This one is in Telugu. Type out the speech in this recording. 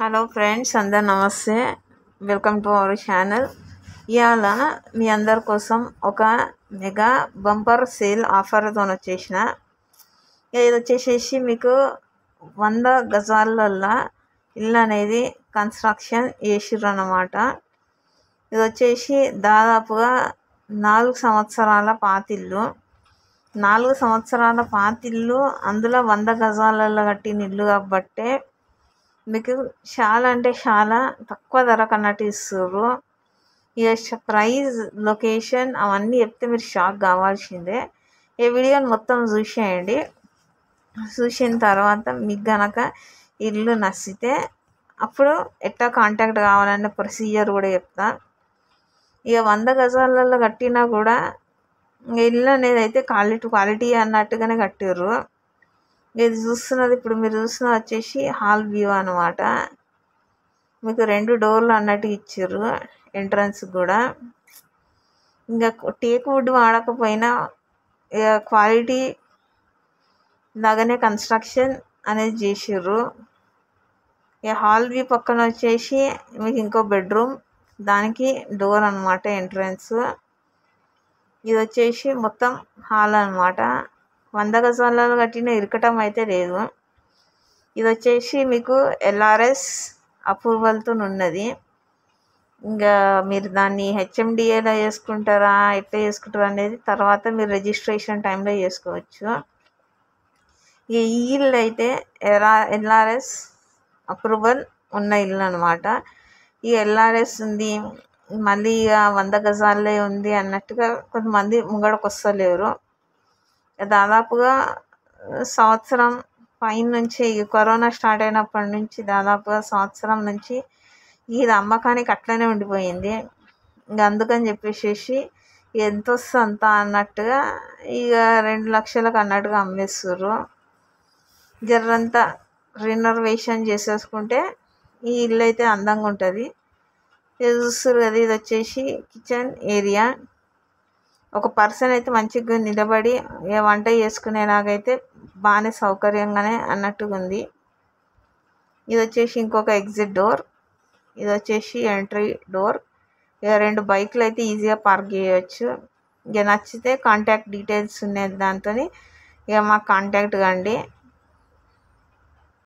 హలో ఫ్రెండ్స్ అందరు నమస్తే వెల్కమ్ టు అవర్ ఛానల్ ఇవాళ మీ అందరి కోసం ఒక మెగా బంపర్ సేల్ ఆఫర్తో వచ్చేసిన ఇది వచ్చేసేసి మీకు వంద గజాలల్లో ఇల్లు అనేది కన్స్ట్రక్షన్ చేసిర్రు అన్నమాట ఇది వచ్చేసి దాదాపుగా నాలుగు సంవత్సరాల పాతిల్లు నాలుగు సంవత్సరాల పాతిల్లు అందులో వంద గజాలలో కట్టిన ఇల్లు కాబట్టే మీకు చాలా అంటే చాలా తక్కువ ధరకు అన్నట్టు ఇస్తుర్రు ఇక ప్రైస్ లొకేషన్ అవన్నీ చెప్తే మీరు షాక్ కావాల్సిందే ఈ వీడియోని మొత్తం చూసేయండి చూసిన తర్వాత మీకు గనక ఇల్లు నచ్చితే అప్పుడు ఎట్లా కాంటాక్ట్ కావాలనే ప్రొసీజర్ కూడా చెప్తా ఇక వంద గజాలలో కట్టినా కూడా ఇల్లు అనేది అయితే క్వాలిటీ క్వాలిటీ అన్నట్టుగానే కట్టిర్రు ఇది చూస్తున్నది ఇప్పుడు మీరు చూస్తున్నది వచ్చేసి హాల్ వ్యూ అనమాట మీకు రెండు డోర్లు అన్నట్టు ఇచ్చారు ఎంట్రన్స్ కూడా ఇంకా టేక్ వుడ్ వాడకపోయినా ఇక క్వాలిటీ లాగానే కన్స్ట్రక్షన్ అనేది చేసిర్రు ఇక హాల్ వ్యూ పక్కన వచ్చేసి మీకు ఇంకో బెడ్రూమ్ దానికి డోర్ అనమాట ఎంట్రన్స్ ఇది వచ్చేసి మొత్తం హాల్ అనమాట వంద గజాలలో కట్టిన ఇరకటం అయితే లేదు ఇది వచ్చేసి మీకు ఎల్ఆర్ఎస్ అప్రూవల్తో ఉన్నది ఇంకా మీరు దాన్ని హెచ్ఎండిఏలో చేసుకుంటారా ఎట్లా చేసుకుంటారా అనేది తర్వాత మీరు రిజిస్ట్రేషన్ టైంలో చేసుకోవచ్చు ఈ ఇల్లు అయితే ఎరా ఎల్ఆర్ఎస్ అప్రూవల్ ఉన్న ఇల్లు అనమాట ఈ ఎల్ఆర్ఎస్ ఉంది మళ్ళీ ఇక వంద గజాలే ఉంది అన్నట్టుగా కొంతమంది ముంగడకు వస్తలేరు దాదాపుగా సంవత్సరం పైన నుంచి కరోనా స్టార్ట్ అయినప్పటి నుంచి దాదాపుగా సంవత్సరం నుంచి ఇది అమ్మకానికి అట్లనే ఉండిపోయింది ఇంక అందుకని చెప్పేసి ఎంత వస్తుంది అంత అన్నట్టుగా ఇక రెండు లక్షలకు అన్నట్టుగా అమ్మేస్తారు జర్రంతా రినర్వేషన్ చేసేసుకుంటే ఈ ఇల్లు అయితే అందంగా ఉంటుంది ఇది చూస్తారు కదా ఇది వచ్చేసి కిచెన్ ఏరియా ఒక పర్సన్ అయితే మంచిగా నిలబడి ఏ వంట చేసుకునేలాగైతే బాగానే సౌకర్యంగానే అన్నట్టుగా ఉంది ఇది వచ్చేసి ఇంకొక ఎగ్జిట్ డోర్ ఇది వచ్చేసి ఎంట్రీ డోర్ ఇక రెండు బైక్లు అయితే ఈజీగా పార్క్ చేయవచ్చు ఇక నచ్చితే కాంటాక్ట్ డీటెయిల్స్ ఉన్నాయి దాంతో ఇక మాకు కాంటాక్ట్ కండి